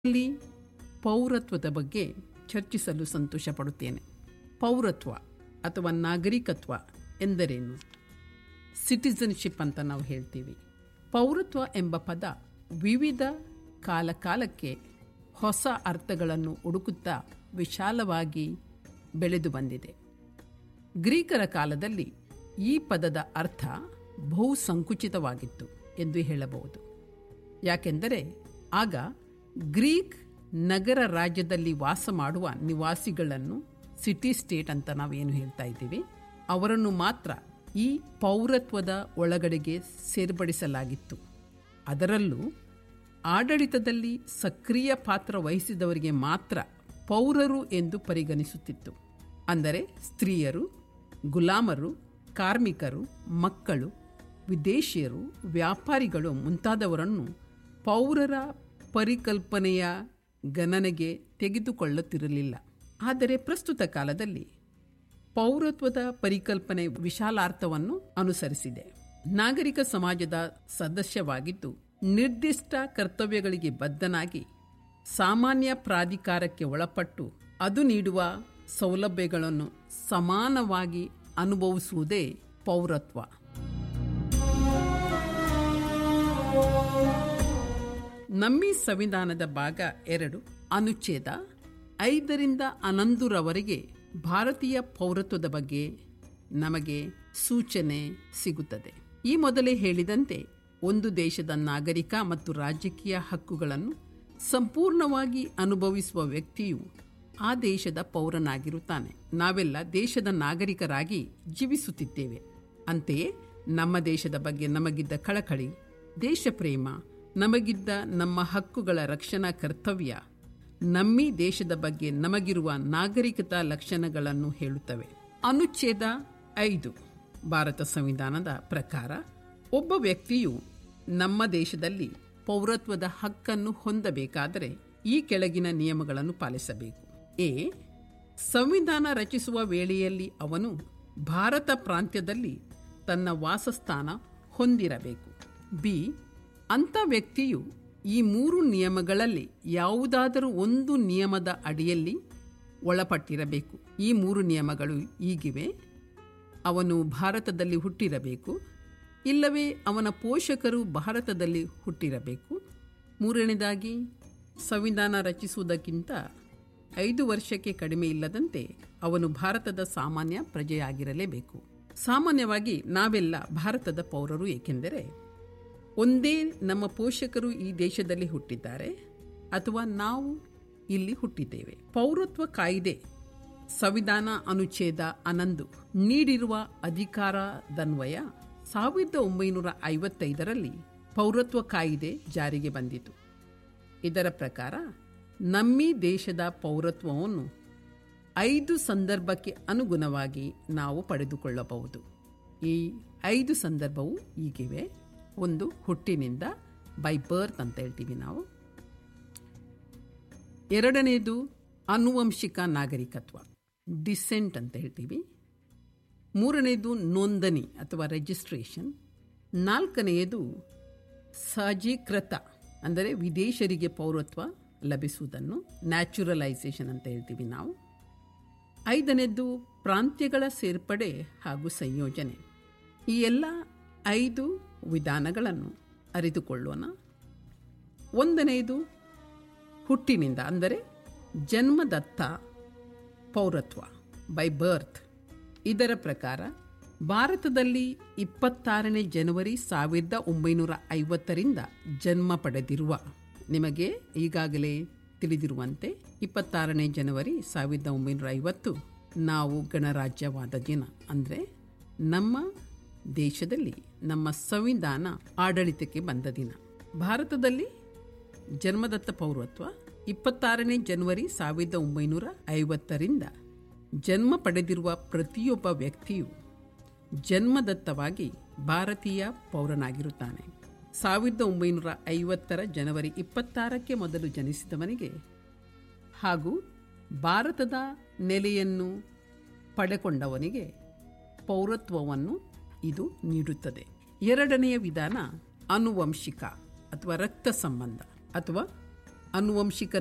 ಇಲ್ಲಿ ಪೌರತ್ವದ ಬಗ್ಗೆ ಚರ್ಚಿಸಲು ಸಂತೋಷ ಪಡುತ್ತೇನೆ ಪೌರತ್ವ ಅಥವಾ ನಾಗರಿಕತ್ವ ಎಂದರೇನು ಸಿಟಿಸನ್ಶಿಪ್ ಅಂತ ನಾವು ಹೇಳ್ತೀವಿ ಪೌರತ್ವ ಎಂಬ ಪದ ವಿವಿಧ ಕಾಲ ಕಾಲಕ್ಕೆ ಹೊಸ ಅರ್ಥಗಳನ್ನು ಹುಡುಕುತ್ತಾ ವಿಶಾಲವಾಗಿ ಬೆಳೆದು ಬಂದಿದೆ ಗ್ರೀಕರ ಕಾಲದಲ್ಲಿ ಈ ಪದದ ಅರ್ಥ ಬಹು ಸಂಕುಚಿತವಾಗಿತ್ತು ಎಂದು ಹೇಳಬಹುದು ಯಾಕೆಂದರೆ ಆಗ ಗ್ರೀಕ್ ನಗರ ರಾಜ್ಯದಲ್ಲಿ ವಾಸ ಮಾಡುವ ನಿವಾಸಿಗಳನ್ನು ಸಿಟಿ ಸ್ಟೇಟ್ ಅಂತ ನಾವೇನು ಹೇಳ್ತಾ ಇದ್ದೀವಿ ಅವರನ್ನು ಮಾತ್ರ ಈ ಪೌರತ್ವದ ಒಳಗಡೆಗೆ ಸೇರ್ಪಡಿಸಲಾಗಿತ್ತು ಅದರಲ್ಲೂ ಆಡಳಿತದಲ್ಲಿ ಸಕ್ರಿಯ ಪಾತ್ರ ವಹಿಸಿದವರಿಗೆ ಮಾತ್ರ ಪೌರರು ಎಂದು ಪರಿಗಣಿಸುತ್ತಿತ್ತು ಅಂದರೆ ಸ್ತ್ರೀಯರು ಗುಲಾಮರು ಕಾರ್ಮಿಕರು ಮಕ್ಕಳು ವಿದೇಶಿಯರು ವ್ಯಾಪಾರಿಗಳು ಮುಂತಾದವರನ್ನು ಪೌರರ ಪರಿಕಲ್ಪನೆಯ ಗಣನೆಗೆ ತೆಗೆದುಕೊಳ್ಳುತ್ತಿರಲಿಲ್ಲ ಆದರೆ ಪ್ರಸ್ತುತ ಕಾಲದಲ್ಲಿ ಪೌರತ್ವದ ಪರಿಕಲ್ಪನೆ ವಿಶಾಲಾರ್ಥವನ್ನು ಅನುಸರಿಸಿದೆ ನಾಗರಿಕ ಸಮಾಜದ ಸದಸ್ಯವಾಗಿದ್ದು ನಿರ್ದಿಷ್ಟ ಕರ್ತವ್ಯಗಳಿಗೆ ಬದ್ಧನಾಗಿ ಸಾಮಾನ್ಯ ಪ್ರಾಧಿಕಾರಕ್ಕೆ ಒಳಪಟ್ಟು ಅದು ನೀಡುವ ಸೌಲಭ್ಯಗಳನ್ನು ಸಮಾನವಾಗಿ ಅನುಭವಿಸುವುದೇ ಪೌರತ್ವ ನಮ್ಮಿ ಸಂವಿಧಾನದ ಭಾಗ ಎರಡು ಅನುಚ್ಛೇದ ಐದರಿಂದ ಹನ್ನೊಂದರವರೆಗೆ ಭಾರತೀಯ ಪೌರತ್ವದ ಬಗ್ಗೆ ನಮಗೆ ಸೂಚನೆ ಸಿಗುತ್ತದೆ ಈ ಮೊದಲೇ ಹೇಳಿದಂತೆ ಒಂದು ದೇಶದ ನಾಗರಿಕ ಮತ್ತು ರಾಜಕೀಯ ಹಕ್ಕುಗಳನ್ನು ಸಂಪೂರ್ಣವಾಗಿ ಅನುಭವಿಸುವ ವ್ಯಕ್ತಿಯು ಆ ದೇಶದ ಪೌರನಾಗಿರುತ್ತಾನೆ ನಾವೆಲ್ಲ ದೇಶದ ನಾಗರಿಕರಾಗಿ ಜೀವಿಸುತ್ತಿದ್ದೇವೆ ಅಂತೆಯೇ ನಮ್ಮ ದೇಶದ ಬಗ್ಗೆ ನಮಗಿದ್ದ ಕಳಕಳಿ ದೇಶ ಪ್ರೇಮ ನಮಗಿದ್ದ ನಮ್ಮ ಹಕ್ಕುಗಳ ರಕ್ಷಣಾ ಕರ್ತವ್ಯ ನಮ್ಮಿ ದೇಶದ ಬಗ್ಗೆ ನಮಗಿರುವ ನಾಗರಿಕತಾ ಲಕ್ಷಣಗಳನ್ನು ಹೇಳುತ್ತವೆ ಅನುಚ್ಛೇದ ಐದು ಭಾರತ ಸಂವಿಧಾನದ ಪ್ರಕಾರ ಒಬ್ಬ ವ್ಯಕ್ತಿಯು ನಮ್ಮ ದೇಶದಲ್ಲಿ ಪೌರತ್ವದ ಹಕ್ಕನ್ನು ಹೊಂದಬೇಕಾದರೆ ಈ ಕೆಳಗಿನ ನಿಯಮಗಳನ್ನು ಪಾಲಿಸಬೇಕು ಎ ಸಂವಿಧಾನ ರಚಿಸುವ ವೇಳೆಯಲ್ಲಿ ಅವನು ಭಾರತ ಪ್ರಾಂತ್ಯದಲ್ಲಿ ತನ್ನ ವಾಸಸ್ಥಾನ ಹೊಂದಿರಬೇಕು ಬಿ ಅಂಥ ವ್ಯಕ್ತಿಯು ಈ ಮೂರು ನಿಯಮಗಳಲ್ಲಿ ಯಾವುದಾದರೂ ಒಂದು ನಿಯಮದ ಅಡಿಯಲ್ಲಿ ಒಳಪಟ್ಟಿರಬೇಕು ಈ ಮೂರು ನಿಯಮಗಳು ಈಗಿವೆ ಅವನು ಭಾರತದಲ್ಲಿ ಹುಟ್ಟಿರಬೇಕು ಇಲ್ಲವೇ ಅವನ ಪೋಷಕರು ಭಾರತದಲ್ಲಿ ಹುಟ್ಟಿರಬೇಕು ಮೂರನೇದಾಗಿ ಸಂವಿಧಾನ ರಚಿಸುವುದಕ್ಕಿಂತ ಐದು ವರ್ಷಕ್ಕೆ ಕಡಿಮೆ ಇಲ್ಲದಂತೆ ಅವನು ಭಾರತದ ಸಾಮಾನ್ಯ ಪ್ರಜೆಯಾಗಿರಲೇಬೇಕು ಸಾಮಾನ್ಯವಾಗಿ ನಾವೆಲ್ಲ ಭಾರತದ ಪೌರರು ಏಕೆಂದರೆ ಒಂದೇ ನಮ್ಮ ಪೋಷಕರು ಈ ದೇಶದಲ್ಲಿ ಹುಟ್ಟಿದ್ದಾರೆ ಅಥವಾ ನಾವು ಇಲ್ಲಿ ಹುಟ್ಟಿದ್ದೇವೆ ಪೌರತ್ವ ಕಾಯ್ದೆ ಸಂವಿಧಾನ ಅನುಚ್ಛೇದ ಹನ್ನೊಂದು ನೀಡಿರುವ ಅಧಿಕಾರದನ್ವಯ ಸಾವಿರದ ಒಂಬೈನೂರ ಐವತ್ತೈದರಲ್ಲಿ ಪೌರತ್ವ ಕಾಯ್ದೆ ಜಾರಿಗೆ ಬಂದಿತು ಇದರ ಪ್ರಕಾರ ನಮ್ಮಿ ದೇಶದ ಪೌರತ್ವವನ್ನು ಐದು ಸಂದರ್ಭಕ್ಕೆ ಅನುಗುಣವಾಗಿ ನಾವು ಪಡೆದುಕೊಳ್ಳಬಹುದು ಈ ಐದು ಸಂದರ್ಭವು ಈಗಿವೆ ಒಂದು ಹುಟ್ಟಿನಿಂದ ಬೈ ಬರ್ತ್ ಅಂತ ಹೇಳ್ತೀವಿ ನಾವು ಎರಡನೇದು ಆನುವಂಶಿಕ ನಾಗರಿಕತ್ವ ಡಿಸೆಂಟ್ ಅಂತ ಹೇಳ್ತೀವಿ ಮೂರನೇದು ನೋಂದಣಿ ಅಥವಾ ರಿಜಿಸ್ಟ್ರೇಷನ್ ನಾಲ್ಕನೆಯದು ಸಜೀಕೃತ ಅಂದರೆ ವಿದೇಶರಿಗೆ ಪೌರತ್ವ ಲಭಿಸುವುದನ್ನು ನ್ಯಾಚುರಲೈಸೇಷನ್ ಅಂತ ಹೇಳ್ತೀವಿ ನಾವು ಐದನೇದು ಪ್ರಾಂತ್ಯಗಳ ಸೇರ್ಪಡೆ ಹಾಗೂ ಸಂಯೋಜನೆ ಈ ಎಲ್ಲ ಐದು ವಿಧಾನಗಳನ್ನು ಅರಿತುಕೊಳ್ಳೋಣ ಒಂದನೆಯದು ಹುಟ್ಟಿನಿಂದ ಅಂದರೆ ಜನ್ಮದತ್ತ ಪೌರತ್ವ ಬೈ ಬರ್ತ್ ಇದರ ಪ್ರಕಾರ ಭಾರತದಲ್ಲಿ ಇಪ್ಪತ್ತಾರನೇ ಜನವರಿ ಸಾವಿರದ ಒಂಬೈನೂರ ಐವತ್ತರಿಂದ ಜನ್ಮ ಪಡೆದಿರುವ ನಿಮಗೆ ಈಗಾಗಲೇ ತಿಳಿದಿರುವಂತೆ ಇಪ್ಪತ್ತಾರನೇ ಜನವರಿ ಸಾವಿರದ ಒಂಬೈನೂರ ಐವತ್ತು ನಾವು ಗಣರಾಜ್ಯವಾದ ದಿನ ಅಂದರೆ ನಮ್ಮ ದೇಶದಲ್ಲಿ ನಮ್ಮ ಸಂವಿಧಾನ ಆಡಳಿತಕ್ಕೆ ಬಂದ ದಿನ ಭಾರತದಲ್ಲಿ ಜನ್ಮದತ್ತ ಪೌರತ್ವ ಇಪ್ಪತ್ತಾರನೇ ಜನವರಿ ಸಾವಿರದ ಒಂಬೈನೂರ ಐವತ್ತರಿಂದ ಜನ್ಮ ಪಡೆದಿರುವ ಪ್ರತಿಯೊಬ್ಬ ವ್ಯಕ್ತಿಯು ಜನ್ಮದತ್ತವಾಗಿ ಭಾರತೀಯ ಪೌರನಾಗಿರುತ್ತಾನೆ ಸಾವಿರದ ಒಂಬೈನೂರ ಐವತ್ತರ ಜನವರಿ ಇಪ್ಪತ್ತಾರಕ್ಕೆ ಮೊದಲು ಜನಿಸಿದವನಿಗೆ ಹಾಗೂ ಭಾರತದ ನೆಲೆಯನ್ನು ಪಡೆಕೊಂಡವನಿಗೆ ಪೌರತ್ವವನ್ನು ಇದು ನೀಡುತ್ತದೆ ಎರಡನೆಯ ವಿಧಾನ ಆನುವಂಶಿಕ ಅಥವಾ ರಕ್ತ ಸಂಬಂಧ ಅಥವಾ ಆನುವಂಶಿಕ